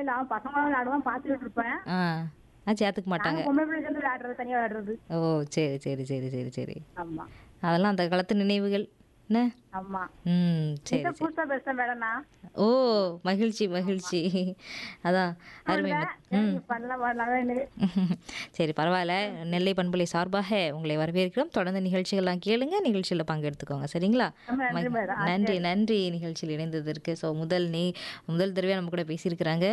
இல்ல அவன் பசங்களும் விளையாடுவான் பார்த்துட்டு இருப்பேன் ஆ ஆ சேர்த்துக்க மாட்டாங்க நாங்க பொம்பளை பிள்ளைங்க சேர்ந்து விளையாடுறது தனியா விளையாடுறது ஓ சரி சரி சரி சரி சரி ஆமா அதெல்லாம் அந்த காலத்து நினைவுகள் என்ன ஆமா ம் சரி இந்த புதுசா பேசுறேன் மேடம்னா ஓ மகிழ்ச்சி மகிழ்ச்சி அதான் அருமை ம- பண்ணலாம் பண்ணலாம் சரி பரவாயில்ல நெல்லை பண்பலை சார்பாக உங்களை வரவேற்கிறோம் தொடர்ந்து நிகழ்ச்சிகள்லாம் கேளுங்க நிகழ்ச்சியில் பங்கெடுத்துக்கோங்க சரிங்களா ரொம்ப நன்றி மகி- மேடம். நன்றி நன்றி நிகழ்ச்சியில் இணைந்ததற்கு ஸோ முதல் நீ முதல் தடவை நம்ம கூட பேசியிருக்கிறாங்க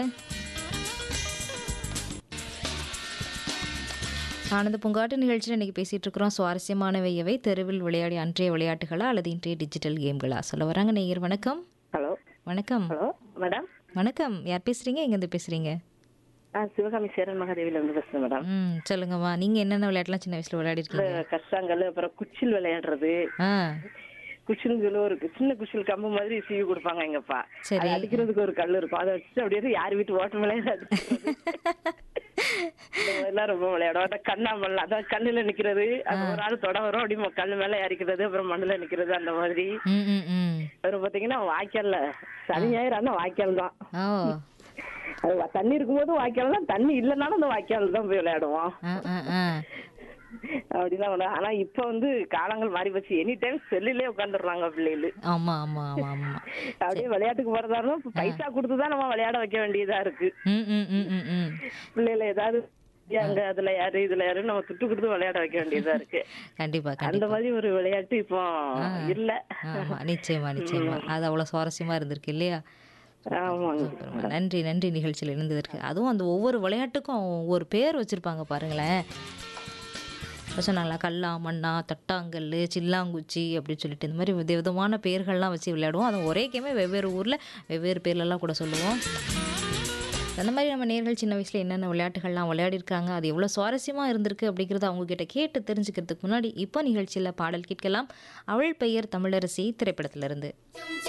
ஆனந்த பூங்காட்டு நிகழ்ச்சியில் இன்றைக்கி பேசிகிட்டு இருக்கிறோம் சுவாரஸ்யமானவையவை தெருவில் விளையாடி அன்றைய விளையாட்டுகளா அல்லது இன்றைய டிஜிட்டல் கேம்களா சொல்ல வராங்க நேயர் வணக்கம் ஹலோ வணக்கம் ஹலோ மேடம் வணக்கம் யார் பேசுகிறீங்க எங்கேருந்து பேசுகிறீங்க நான் சிவகாமி சேரன் மகாதேவில இருந்து பேசுறேன் மேடம் ம் சொல்லுங்கம்மா நீங்கள் என்னென்ன விளையாட்டுலாம் சின்ன வயசில் விளையாடிருக்கீங்க இந்த கஷ்டாங்கல் அப்புறம் குச்சில் விளையாடுறது ஆ குச்சில் சொல்லி ஒரு சின்ன குச்சில் கம்பு மாதிரி சீவி கொடுப்பாங்க எங்கப்பா சரி. அது அடிக்கிறதுக்கு ஒரு கல் இருக்கும் அதை வச்சு அப்படியே யார் வீட்டு ஓட்டம் விளையாடு இந்த மாதிரிலாம் ரொம்ப விளையாடும் அந்த கண்ணாமல்ல அதான் கல்லுல நிக்கிறது அது ஒரு ஆள் தொட வரும் அப்படியே கல்லு மேல இறக்கிறது அப்புறம் மண்ணுல நிக்கிறது அந்த மாதிரி ம் ம் ம் அப்புறம் பாத்தீங்கன்னா வாய்க்கால்ல சனி ஞாயிறு ஆனா வாய்க்கால் தான் ஓ அது வ- தண்ணி இருக்கும்போது வாய்க்கால் தான் தண்ணி இல்லைனாலும் அந்த வாய்க்கால் தான் போய் விளையாடுவோம் ஆ ஆ ஆ அப்படிதான் விளையா- ஆனா இப்ப வந்து காலங்கள் மாறி போச்சு எனி டைம் செல்லுலயே உட்காந்துடுறாங்க பிள்ளைகள் ஆமாம் ஆமாம் ஆமாம் ஆமாம் அப்படியே விளையாட்டுக்கு போறதா இருந்தாலும் இப்ப பைசா கொடுத்துதான் நம்ம விளையாட வைக்க வேண்டியதா இருக்கு ம் ம் ம் ம் ம் பிள்ளைகளை ஏதாவது அங்க அதுல யாரு இதுல யாரு நம்ம துட்டு கொடுத்து விளையாட வைக்க வேண்டியதா இருக்கு கண்டிப்பாக அந்த கண்டிப்பாக மாதிரி ஒரு விளையாட்டு இப்போ இல்ல ஆமாம் நிச்சயமா நிச்சயமா அது அவ்வளோ சுவாரஸ்யமாக இருந்திருக்கு இல்லையா ஆமாங்க சூப்பர்மா. நன்றி நன்றி நிகழ்ச்சியில் இருந்ததற்கு அதுவும் அந்த ஒவ்வொரு விளையாட்டுக்கும் ஒவ்வொரு பேர் வச்சுருப்பாங்க பாருங்களேன் இப்ப சொன்னாங்களா கல்லா மண்ணா தட்டாங்கல் சில்லாங்குச்சி அப்படின்னு சொல்லிட்டு இந்த மாதிரி வித விதமான பெயர்கள்லாம் வச்சு விளையாடுவோம் அது ஒரே கேமே வெவ்வேறு ஊரில் வெவ்வேறு பேர்லலாம் கூட சொல்லுவோம் அந்த மாதிரி நம்ம நேர்கள் சின்ன வயசில் என்னென்ன விளையாட்டுகள்லாம் விளையாடிருக்காங்க அது எவ்வளோ சுவாரஸ்யமாக இருந்திருக்கு அப்படிங்கிறத அவங்க கிட்ட கேட்டு தெரிஞ்சுக்கிறதுக்கு முன்னாடி இப்போ நிகழ்ச்சியில் பாடல் கேட்கலாம் அவள் பெயர் தமிழரசி திரைப்படத்திலிருந்து